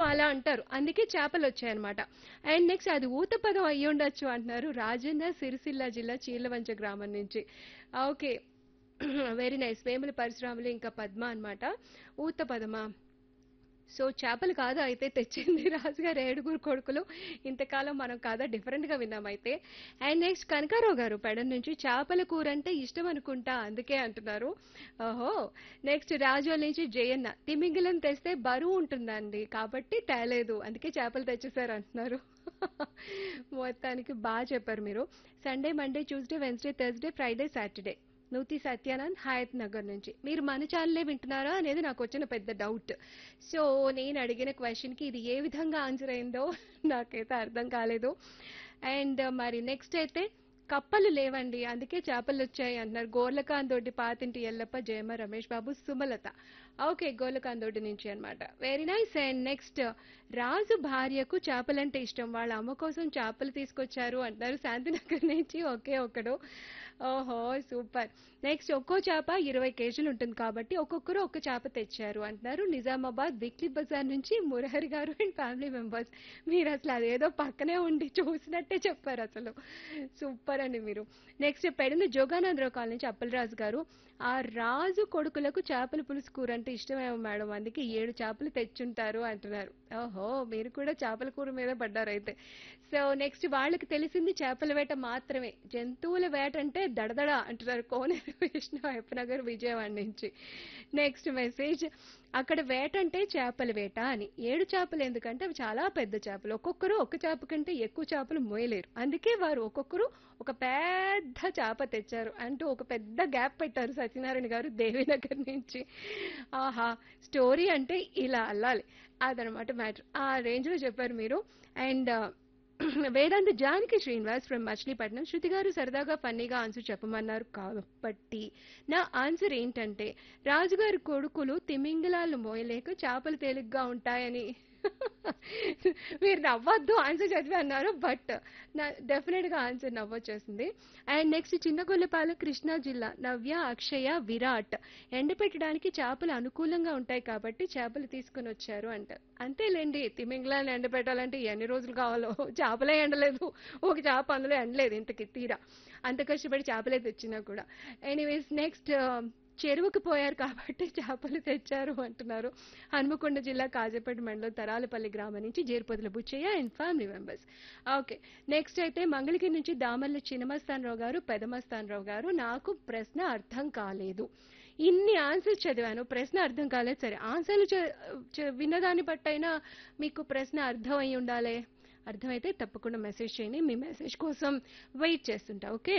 అలా అంటారు అందుకే చేపలు వచ్చాయన్నమాట అండ్ నెక్స్ట్ అది ఊత పదం అయ్యి ఉండొచ్చు అంటున్నారు రాజన్న సిరిసిల్ల జిల్లా చీలవంచ గ్రామం నుంచి okay very nice Vemula Parasuramulu ఇంకా పద్మ అన్నమాట ఊత పదమా సో చేపలు కాదు అయితే తెచ్చింది రాజుగారు ఏడుగురు కొడుకులు ఇంతకాలం మనం కాదా డిఫరెంట్ గా విన్నాం అయితే అండ్ నెక్స్ట్ కనకారావు గారు పెడ నుంచి చేపల కూర అంటే ఇష్టం అనుకుంటా అందుకే అంటున్నారు ఓహో నెక్స్ట్ రాజోల్ నుంచి జయన్న తిమింగిలం తెస్తే బరువు ఉంటుందండి కాబట్టి తేలేదు అందుకే చేపలు తెచ్చేసారు అంటున్నారు మొత్తానికి బాగా చెప్పారు మీరు Sunday Monday Tuesday Wednesday Thursday Friday Saturday Nuthi Satyanand Hayat Nagar నుంచి మీరు మన ఛానలే వింటున్నారా అనేది నాకు వచ్చిన పెద్ద డౌట్ సో నేను అడిగిన క్వశ్చన్కి ఇది ఏ విధంగా ఆన్సర్ అయిందో నాకైతే అర్థం కాలేదు అండ్ మరి నెక్స్ట్ అయితే కప్పలు లేవండి అందుకే చేపలు వచ్చాయి అంటున్నారు గోర్లకాందోటి పాతింటి ఎల్లప్ప జయమ రమేష్ బాబు సుమలత ఓకే గోర్లకాందోటి నుంచి అన్నమాట very nice and next Raju భార్యకు చేపలంటే ఇష్టం వాళ్ళ అమ్మ కోసం చేపలు తీసుకొచ్చారు అంటున్నారు శాంతినగర్ నుంచి ఒకే ఒకడు ఓహో సూపర్ నెక్స్ట్ ఒక్కో చేప ఇరవై కేజీలు ఉంటుంది కాబట్టి ఒక్కొక్కరు ఒక్క చేప తెచ్చారు అంటున్నారు నిజామాబాద్ విక్లీ బజార్ నుంచి మురహరి గారు అండ్ ఫ్యామిలీ మెంబర్స్ మీరు అసలు అదేదో పక్కనే ఉండి చూసినట్టే చెప్పారు అసలు సూపర్ అండి మీరు నెక్స్ట్ పెడిన జోగానందరావు కాలనీ నుంచి అప్పలరాజు గారు ఆ రాజు కొడుకులకు చేపల పులుసు కూర అంటే ఇష్టమేమో మేడం అందుకే ఏడు చేపలు తెచ్చుంటారు అంటున్నారు ఓహో మీరు కూడా చేపల కూర మీద పడ్డారు అయితే సో నెక్స్ట్ వాళ్ళకి తెలిసింది చేపల వేట మాత్రమే జంతువుల వేట అంటే దడదడ అంటున్నారు కోనేరు విష్ణు అయ్యప్పనగర్ విజయవాడ నుంచి నెక్స్ట్ మెసేజ్ అక్కడ వేట అంటే చేపల వేట అని ఏడు చేపలు ఎందుకంటే అవి చాలా పెద్ద చేపలు ఒక్కొక్కరు ఒక చేప కంటే ఎక్కువ చేపలు మోయలేరు అందుకే వారు ఒక్కొక్కరు ఒక పెద్ద చేప తెచ్చారు అంటూ ఒక పెద్ద గ్యాప్ పెట్టారు సత్యనారాయణ గారు దేవీనగర్ నుంచి ఆహా స్టోరీ అంటే ఇలా అల్లాలి అదనమాట మ్యాటర్ ఆ రేంజ్ లో చెప్పారు మీరు అండ్ వేదాంత జానకి శ్రీనివాస్ ఫ్రమ్ మచిలీపట్నం శృతి గారు సరదాగా ఫన్నీగా ఆన్సర్ చెప్పమన్నారు కాబట్టి నా ఆన్సర్ ఏంటంటే రాజుగారి కొడుకులు తిమింగలాలు మోయలేక చేపలు తేలిగ్గా ఉంటాయని మీరు నవ్వద్దు ఆన్సర్ చదివి అన్నారు బట్ నా డెఫినెట్ గా ఆన్సర్ నవ్వొచ్చేసింది అండ్ నెక్స్ట్ చిన్నగొల్లపాల కృష్ణా జిల్లా నవ్య అక్షయ విరాట్ ఎండపెట్టడానికి చేపలు అనుకూలంగా ఉంటాయి కాబట్టి చేపలు తీసుకుని వచ్చారు అంట అంతేలేండి తిమింగలాన్ని ఎండపెట్టాలంటే ఎన్ని రోజులు కావాలో చేపలే ఎండలేదు ఒక చేప అందులో ఎండలేదు ఇంతకి తీరా అంత కష్టపడి చేపలే తెచ్చినా కూడా ఎనీవేస్ నెక్స్ట్ చెరువుకు పోయారు కాబట్టి చేపలు తెచ్చారు అంటున్నారు హనుమకొండ జిల్లా కాజపేట మండలం తరాలపల్లి గ్రామం నుంచి Jerupadula Buchayya and family members okay next అయితే మంగళగిరి నుంచి దామర్ల చిన్నమస్తానరావు గారు పెదమస్తానరావు గారు నాకు ప్రశ్న అర్థం కాలేదు ఇన్ని ఆన్సర్స్ చదివాను ప్రశ్న అర్థం కాలేదు సరే ఆన్సర్లు చ- చ- విన్నదాన్ని బట్టైనా మీకు ప్రశ్న అర్థం అయి ఉండాలి అర్థమైతే తప్పకుండా మెసేజ్ చేయండి మీ మెసేజ్ కోసం వెయిట్ చేస్తుంటా ఓకే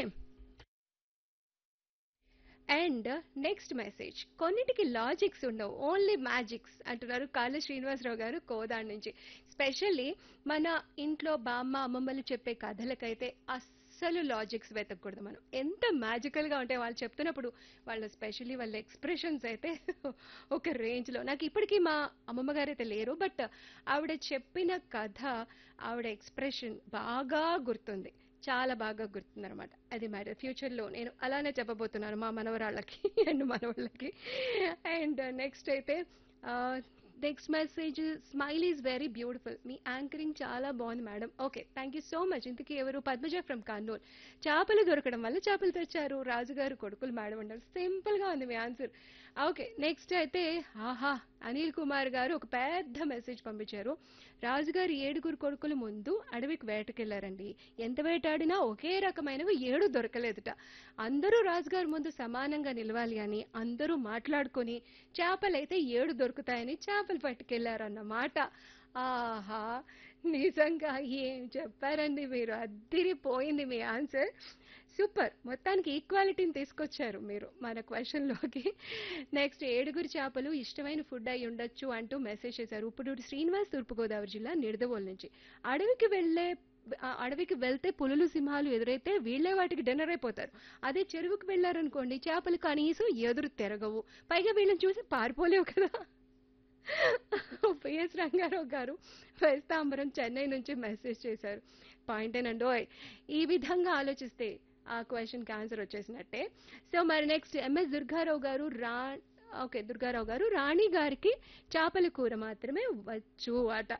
అండ్ నెక్స్ట్ మెసేజ్ కొన్నిటికి లాజిక్స్ ఉండవు ఓన్లీ మ్యాజిక్స్ అంటున్నారు కాళ్ళ శ్రీనివాసరావు గారు కోదాడ్ నుంచి స్పెషల్లీ మన ఇంట్లో బామ్మ అమ్మమ్మలు చెప్పే కథలకైతే అస్సలు లాజిక్స్ వెతకూడదు మనం ఎంత మ్యాజికల్ గా ఉంటాయి వాళ్ళు చెప్తున్నప్పుడు వాళ్ళ స్పెషల్లీ వాళ్ళ ఎక్స్ప్రెషన్స్ అయితే ఒక రేంజ్ లో నాకు ఇప్పటికీ మా అమ్మమ్మ గారు అయితే లేరు బట్ ఆవిడ చెప్పిన కథ ఆవిడ ఎక్స్ప్రెషన్ బాగా గుర్తుంది చాలా బాగా గుర్తుందనమాట అది మ్యాటర్ ఫ్యూచర్లో నేను అలానే చెప్పబోతున్నాను మా మనవరాళ్ళకి అండ్ మనవాళ్ళకి అండ్ నెక్స్ట్ అయితే next message smile is very beautiful మీ యాంకరింగ్ చాలా బాగుంది madam okay thank you so much ఇంతకీ ఎవరు పద్మజ ఫ్రమ్ కర్నూలు చేపలు దొరకడం వల్ల చేపలు తెచ్చారు రాజుగారు కొడుకులు మేడం అంటారు సింపుల్ గా ఉంది మీ ఆన్సర్ ఓకే నెక్స్ట్ అయితే ఆహా అనిల్ కుమార్ గారు ఒక పెద్ద మెసేజ్ పంపించారు రాజుగారు ఏడుగురు కొడుకుల ముందు అడవికి వేటకెళ్లారండి ఎంత వేటాడినా ఒకే రకమైనవి ఏడు దొరకలేదుట అందరూ రాజుగారి ముందు సమానంగా నిలవాలి అని అందరూ మాట్లాడుకొని చేపలైతే ఏడు దొరుకుతాయని చేపలు పట్టుకెళ్లారన్నమాట ఆహా నిజంగా ఏం చెప్పారండి మీరు అద్దిరిపోయింది మీ ఆన్సర్ సూపర్ మొత్తానికి ఈక్వాలిటీని తీసుకొచ్చారు మీరు మన క్వశ్చన్ లోకి నెక్స్ట్ ఏడుగురు చేపలు ఇష్టమైన ఫుడ్ అయి ఉండొచ్చు అంటూ మెసేజ్ చేశారు ఇప్పుడు శ్రీనివాస్ తూర్పుగోదావరి జిల్లా నిడదవోలు నుంచి అడవికి వెళ్లే ఆ అడవికి వెళ్తే పులులు సింహాలు ఎదురైతే వీళ్ళే వాటికి డిన్నర్ అయిపోతారు అదే చెరువుకు వెళ్ళారనుకోండి చేపలు కనీసం ఎదురు తిరగవు పైగా వీళ్ళని చూసి పారిపోలేవు కదా పిఎస్ రంగారావు గారు వేస్తాంబరం చెన్నై నుంచి మెసేజ్ చేశారు పాయింట్ ఏనండి ఓయ్ ఈ విధంగా ఆలోచిస్తే ఆ క్వశ్చన్కి ఆన్సర్ వచ్చేసినట్టే సో మరి నెక్స్ట్ ఎంఎస్ దుర్గారావు గారు రా ఓకే దుర్గారావు గారు రాణి గారికి చేపల కూర మాత్రమే వచ్చు అట